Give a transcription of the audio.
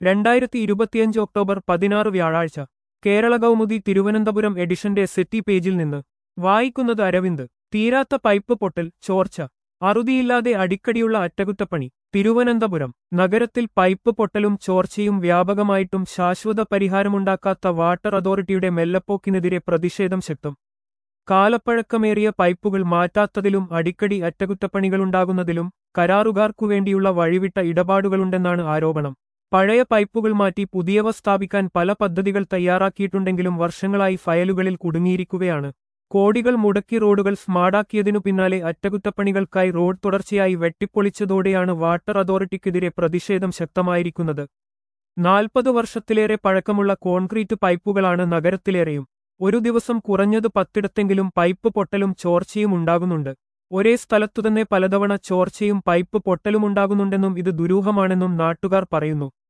രണ്ടായിരത്തി ഇരുപത്തിയഞ്ച് ഒക്ടോബർ പതിനാറ് വ്യാഴാഴ്ച കേരള കൗമുദി തിരുവനന്തപുരം എഡിഷന്റെ സെറ്റി പേജിൽ നിന്ന് വായിക്കുന്നത് അരവിന്ദ് തീരാത്ത പൈപ്പ് പൊട്ടൽ ചോർച്ച അറുതിയില്ലാതെ അടിക്കടിയുള്ള അറ്റകുറ്റപ്പണി തിരുവനന്തപുരം നഗരത്തിൽ പൈപ്പ് പൊട്ടലും ചോർച്ചയും വ്യാപകമായിട്ടും ശാശ്വത പരിഹാരമുണ്ടാക്കാത്ത വാട്ടർ അതോറിറ്റിയുടെ മെല്ലപ്പോക്കിനെതിരെ പ്രതിഷേധം ശക്തം കാലപ്പഴക്കമേറിയ പൈപ്പുകൾ മാറ്റാത്തതിലും അടിക്കടി അറ്റകുറ്റപ്പണികളുണ്ടാകുന്നതിലും കരാറുകാർക്കുവേണ്ടിയുള്ള വഴിവിട്ട ഇടപാടുകളുണ്ടെന്നാണ് ആരോപണം പഴയ പൈപ്പുകൾ മാറ്റി പുതിയവ സ്ഥാപിക്കാൻ പല പദ്ധതികൾ തയ്യാറാക്കിയിട്ടുണ്ടെങ്കിലും വർഷങ്ങളായി ഫയലുകളിൽ കുടുങ്ങിയിരിക്കുകയാണ് കോടികൾ മുടക്കി റോഡുകൾ സ്മാർട്ടാക്കിയതിനു പിന്നാലെ അറ്റകുറ്റപ്പണികൾക്കായി റോഡ് തുടർച്ചയായി വെട്ടിപ്പൊളിച്ചതോടെയാണ് വാട്ടർ അതോറിറ്റിക്കെതിരെ പ്രതിഷേധം ശക്തമായിരിക്കുന്നത് നാൽപ്പത് വർഷത്തിലേറെ പഴക്കമുള്ള കോൺക്രീറ്റ് പൈപ്പുകളാണ് നഗരത്തിലേറെയും ഒരു ദിവസം കുറഞ്ഞത് പത്തിടത്തെങ്കിലും പൈപ്പ് പൊട്ടലും ചോർച്ചയും ഉണ്ടാകുന്നുണ്ട് ഒരേ സ്ഥലത്തുതന്നെ പലതവണ ചോർച്ചയും പൈപ്പ് പൊട്ടലുമുണ്ടാകുന്നുണ്ടെന്നും ഇത് ദുരൂഹമാണെന്നും നാട്ടുകാർ പറയുന്നു